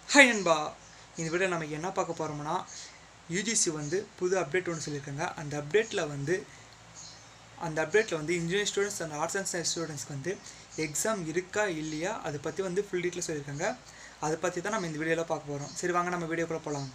hi நண்பா இந்த video நமக்கு என்ன பார்க்க போகிறோம்னா யூஜிசி வந்து புது அப்டேட் ஒன்று சொல்லியிருக்காங்க அந்த அப்டேட்டில் வந்து அந்த அப்டேட்டில் வந்து engineering students and arts and science ஸ்டூடெண்ட்ஸ்க்கு வந்து எக்ஸாம் இருக்கா இல்லையா அதை பற்றி வந்து ஃபுல் டீட்டெயில் சொல்லியிருக்காங்க அதை பற்றி தான் நம்ம இந்த வீடியோவில் பார்க்க போகிறோம் சரி வாங்க நம்ம வீடியோக்குள்ளே போகலாம்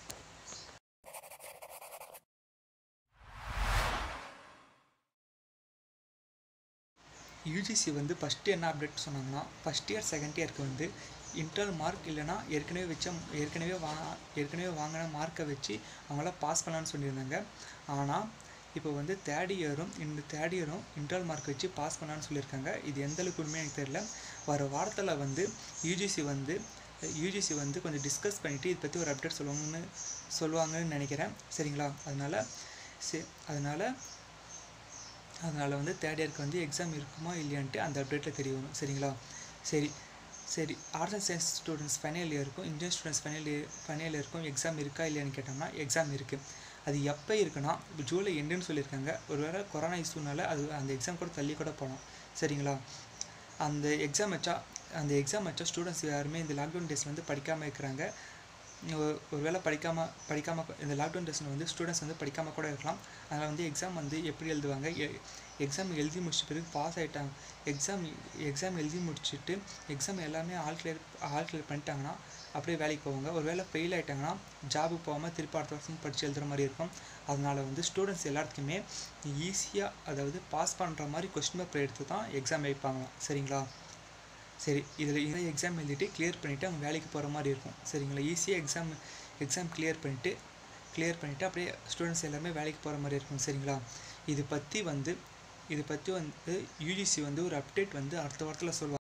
யூஜிசி வந்து ஃபஸ்ட்டு என்ன அப்டேட் சொன்னாங்கன்னா ஃபஸ்ட் இயர் செகண்ட் இயருக்கு வந்து இன்டர்னல் மார்க் இல்லைன்னா ஏற்கனவே வச்ச ஏற்கனவே வா ஏற்கனவே வாங்கின மார்க்கை வச்சு அவங்களாம் பாஸ் பண்ணலான்னு சொல்லியிருந்தாங்க ஆனால் இப்போ வந்து தேர்ட் இயரும் இந்த தேர்ட் இயரும் இன்டர்னல் மார்க் வச்சு பாஸ் பண்ணலான்னு சொல்லியிருக்காங்க இது எந்த அளவுக்கு உண்மையாக எனக்கு தெரியல வர வாரத்தில் வந்து யூஜிசி வந்து யூஜிசி வந்து கொஞ்சம் டிஸ்கஸ் பண்ணிவிட்டு இதை பற்றி ஒரு அப்டேட் சொல்லுவாங்கன்னு சொல்லுவாங்கன்னு நினைக்கிறேன் சரிங்களா அதனால் சரி அதனால் அதனால் வந்து தேர்ட் இயருக்கு வந்து எக்ஸாம் இருக்குமா இல்லையான்ட்டு அந்த அப்டேட்டில் தெரிய வரும் சரிங்களா சரி சரி arts and science students final இயருக்கும் engineer students final year final இயருக்கும் எக்ஸாம் இருக்கா இல்லையான்னு கேட்டோம்னா எக்ஸாம் இருக்குது அது எப்போ இருக்குன்னா இப்போ ஜூலை எண்டுன்னு சொல்லியிருக்காங்க ஒருவேளை கொரோனா இஷ்யூனால அது அந்த எக்ஸாம் கூட தள்ளி கூட போகலாம் சரிங்களா அந்த எக்ஸாம் வச்சா அந்த எக்ஸாம் வச்சா ஸ்டூடெண்ட்ஸ் யாருமே இந்த லாக்டவுன் டேஸ் வந்து படிக்காமல் இருக்கிறாங்க ஒரு ஒருவேளை படிக்காமல் படிக்காமல் இந்த லாக்டவுன் டேஸில் வந்து ஸ்டூடெண்ட்ஸ் வந்து படிக்காமல் கூட இருக்கலாம் அதனால் வந்து எக்ஸாம் வந்து எப்படி எழுதுவாங்க எக்ஸாம் எழுதி முடிச்ச பிறகு பாஸ் ஆகிட்டாங்க எக்ஸாம் எக்ஸாம் எழுதி முடிச்சுட்டு எக்ஸாம் எல்லாமே ஆல் கிளியர் ஆல் கிளியர் பண்ணிட்டாங்கன்னா அப்படியே வேலைக்கு போவாங்க ஒரு வேளை ஃபெயில் ஆகிட்டாங்கன்னா ஜாபுக்கு போகாமல் திருப்பி அடுத்த வருஷம் படித்து எழுதுகிற மாதிரி இருக்கும் அதனால் வந்து ஸ்டூடெண்ட்ஸ் எல்லாத்துக்குமே ஈஸியாக அதாவது பாஸ் பண்ணுற மாதிரி கொஸ்டின் பேப்பர் எடுத்து தான் எக்ஸாம் வைப்பாங்களாம் சரிங்களா சரி இதில் இதை எக்ஸாம் எழுதிட்டு கிளியர் பண்ணிவிட்டு அவங்க வேலைக்கு போகிற மாதிரி இருக்கும் சரிங்களா ஈஸியாக எக்ஸாம் எக்ஸாம் கிளியர் பண்ணிவிட்டு கிளியர் பண்ணிவிட்டு அப்படியே ஸ்டூடெண்ட்ஸ் எல்லாமே வேலைக்கு போகிற மாதிரி இருக்கும் சரிங்களா இது பற்றி வந்து இது பற்றி வந்து யூஜிசி வந்து ஒரு அப்டேட் வந்து அடுத்த வாரத்தில் சொல்லுவாங்க